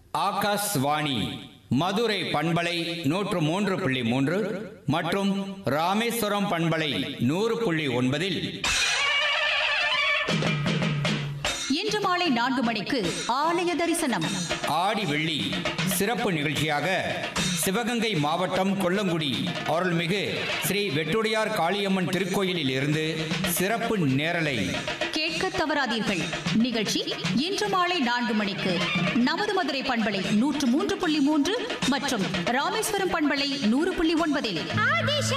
ஆகாஷ்வாணி மதுரை பண்பலை நூற்று மூன்று புள்ளி மூன்று மற்றும் ராமேஸ்வரம் பண்பலை நூறு புள்ளி ஒன்பதில் இன்று மாலை நான்கு மணிக்கு ஆலய தரிசனம் ஆடி வெள்ளி சிறப்பு நிகழ்ச்சியாக சிவகங்கை மாவட்டம் கொல்லங்குடி அருள்மிகு ஸ்ரீ வெட்டுடையார் காளியம்மன் திருக்கோயிலில் இருந்து சிறப்பு நேரலை கேட்க தவறாதீர்கள் நிகழ்ச்சி இன்று மாலை நான்கு மணிக்கு நமது மதுரை பண்பலை நூற்று மூன்று புள்ளி மூன்று மற்றும் ராமேஸ்வரம் பண்பலை நூறு புள்ளி ஒன்பதில்